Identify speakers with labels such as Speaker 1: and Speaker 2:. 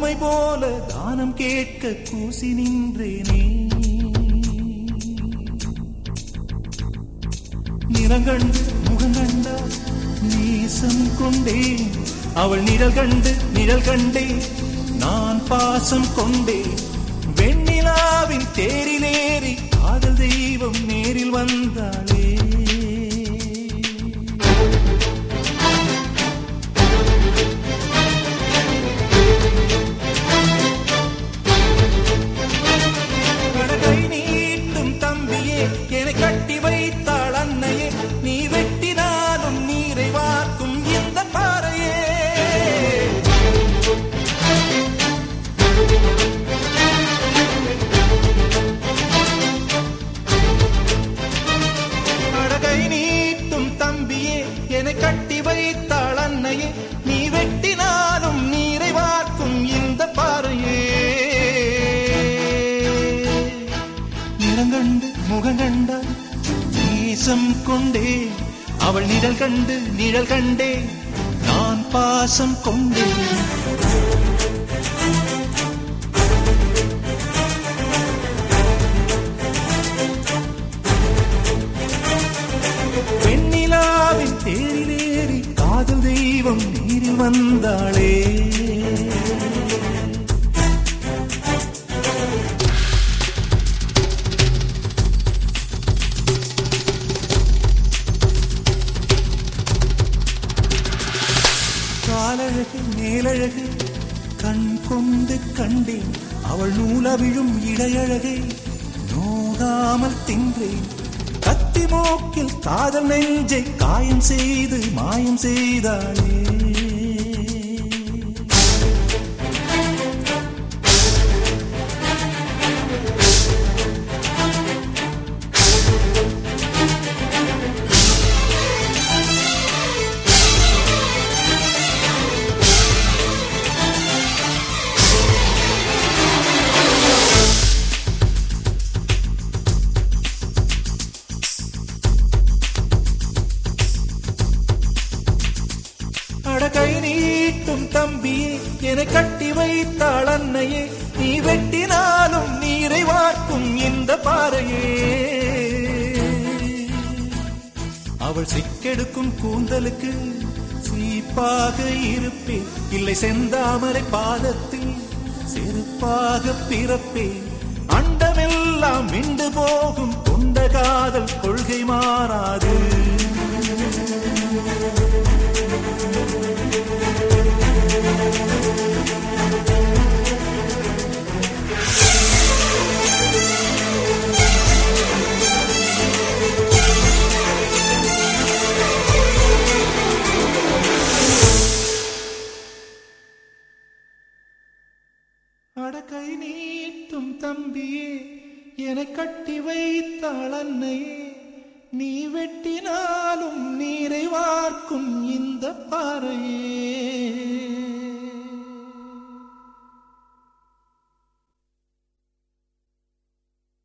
Speaker 1: பூவை போல தானம் கேட்க கூசி நின்றேனே நிறங்கண்டு முகங்கண்டா நேசம் கொண்டேன் அவள் நிழல் கண்டு நிழல் கண்டே நான் பாசம் கொண்டேன் வெண்ணிலாவின் தேரிலேறி காதல் தெய்வம் நேரில் வந்தாளே கை நீட்டும் தம்பியே என்னை கட்டி வைத்தாள் அன்னையே நீ வெட்டினாலும் நீரை வார்க்கும் இந்த பாறையே அழகை நீட்டும் தம்பியே என்னை கட்டி வைத்தாள் அன்னையே நீ வெட்டினாலும் நீரை வார்க்கும் இந்த பாறையே நிறங்கண்டு முகங்கண்டா நேசம் கொண்டே அவள் நிழல் கண்டு நிழல் கண்டே நான் பாசம் கொண்டேன் வெண்ணிலாவின் தேரிலேறி காதல் தெய்வம் நீரில் வந்தாளே காலழகு மேலழகு கண் கொண்டு கண்டேன் அவள் நூலவிழும் இடையழகை நோகாமல் தின்றேன் கத்தி மோக்கில் காதல் நெஞ்சை காயம் செய்து மாயம் செய்தாளே அடகை நீட்டும் தம்பியே என்னை கட்டி வைத்தாள் அன்னையே நீ வெட்டினாலும் நீரை வார்க்கும் இந்த பாறையே அவள் சிக்கெடுக்கும் கூந்தலுக்கு சீப்பாக இருப்பேன் இல்லை செந்தாமரை பாதத்தில் செருப்பாக பிறப்பேன் அண்டமெல்லாம் மிண்டு போகும் கொண்ட காதல் கொள்கை மாறாது அடக்கை நீட்டும் தம்பியே என கட்டி வைத்தாள் அன்னையே நீ வெட்டினாலும் நீரை வார்க்கும் இந்த பாறையே